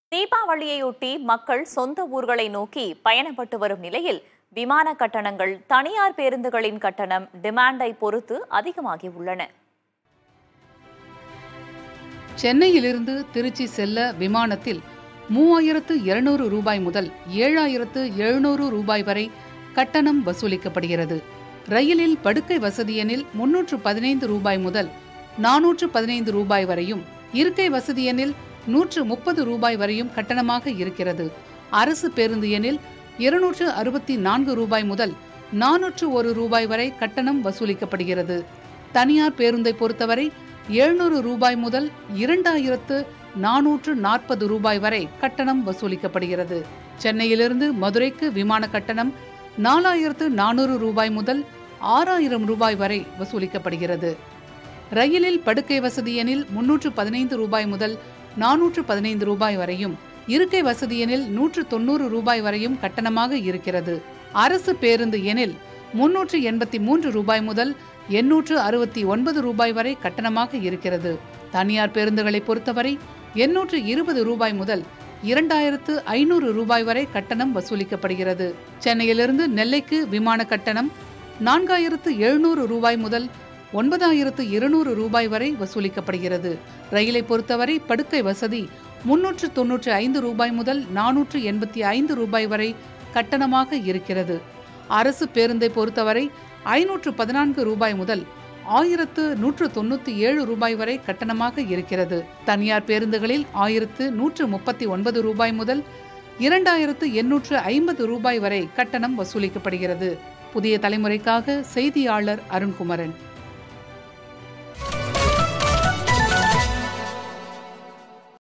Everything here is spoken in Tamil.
தீபாவளியையொட்டி மக்கள் சொந்த ஊர்களை நோக்கி பயணப்பட்டு வரும் நிலையில் விமான கட்டணங்கள் தனியார் பேருந்துகளின் கட்டணம் டிமாண்டை பொறுத்து அதிகமாகி உள்ளன சென்னையிலிருந்து திருச்சி செல்ல விமானத்தில் மூவாயிரத்து இருநூறு ரூபாய் முதல் ஏழாயிரத்து எழுநூறு ரூபாய் வரை கட்டணம் வசூலிக்கப்படுகிறது ரயிலில் படுக்கை வசதியெனில் முன்னூற்று பதினைந்து ரூபாய் முதல் நானூற்று பதினைந்து ரூபாய் வரையும் இருக்கை வசதியெனில் நூற்று முப்பது ரூபாய் வரையும் கட்டணமாக இருக்கிறது அரசு பேருந்து எனில் இருநூற்று அறுபத்தி நான்கு ரூபாய் முதல் நானூற்று ஒரு ரூபாய் வரை கட்டணம் வசூலிக்கப்படுகிறது தனியார் பேருந்தை பொறுத்தவரை எழுநூறு ரூபாய் முதல் இரண்டாயிரத்து நானூற்று நாற்பது ரூபாய் வரை கட்டணம் வசூலிக்கப்படுகிறது சென்னையிலிருந்து மதுரைக்கு விமான கட்டணம் நாலாயிரத்து நானூறு ரூபாய் முதல் ஆறாயிரம் ரூபாய் வரை வசூலிக்கப்படுகிறது ரயிலில் படுக்கை வசதி எனில் முன்னூற்று பதினைந்து ரூபாய் முதல் நானூற்று பதினைந்து ரூபாய் வரையும் இருக்கை வசதி எனில் நூற்று தொண்ணூறு ரூபாய் வரையும் கட்டணமாக இருக்கிறது அரசு பேருந்து எனில் முன்னூற்று எண்பத்தி மூன்று ரூபாய் முதல் எண்ணூற்று அறுபத்தி ஒன்பது ரூபாய் வரை கட்டணமாக இருக்கிறது தனியார் பேருந்துகளை பொறுத்தவரை எண்ணூற்று இருபது ரூபாய் முதல் இரண்டாயிரத்து ஐநூறு ரூபாய் வரை கட்டணம் வசூலிக்கப்படுகிறது சென்னையிலிருந்து நெல்லைக்கு விமான கட்டணம் நான்காயிரத்து எழுநூறு ரூபாய் முதல் ஒன்பதாயிரத்து இருநூறு ரூபாய் வரை வசூலிக்கப்படுகிறது ரயிலை பொறுத்தவரை படுக்கை வசதி முன்னூற்று தொன்னூற்று ஐந்து ரூபாய் முதல் நானூற்று எண்பத்தி ஐந்து ரூபாய் வரை கட்டணமாக இருக்கிறது அரசு பேருந்தை பொறுத்தவரை ஐநூற்று பதினான்கு ரூபாய் முதல் ஆயிரத்து நூற்று தொண்ணூத்தி ஏழு ரூபாய் வரை கட்டணமாக இருக்கிறது தனியார் பேருந்துகளில் ஆயிரத்து நூற்று முப்பத்தி ஒன்பது ரூபாய் முதல் இரண்டாயிரத்து எண்ணூற்று ஐம்பது ரூபாய் வரை கட்டணம் வசூலிக்கப்படுகிறது புதிய தலைமுறைக்காக செய்தியாளர் அருண்குமரன்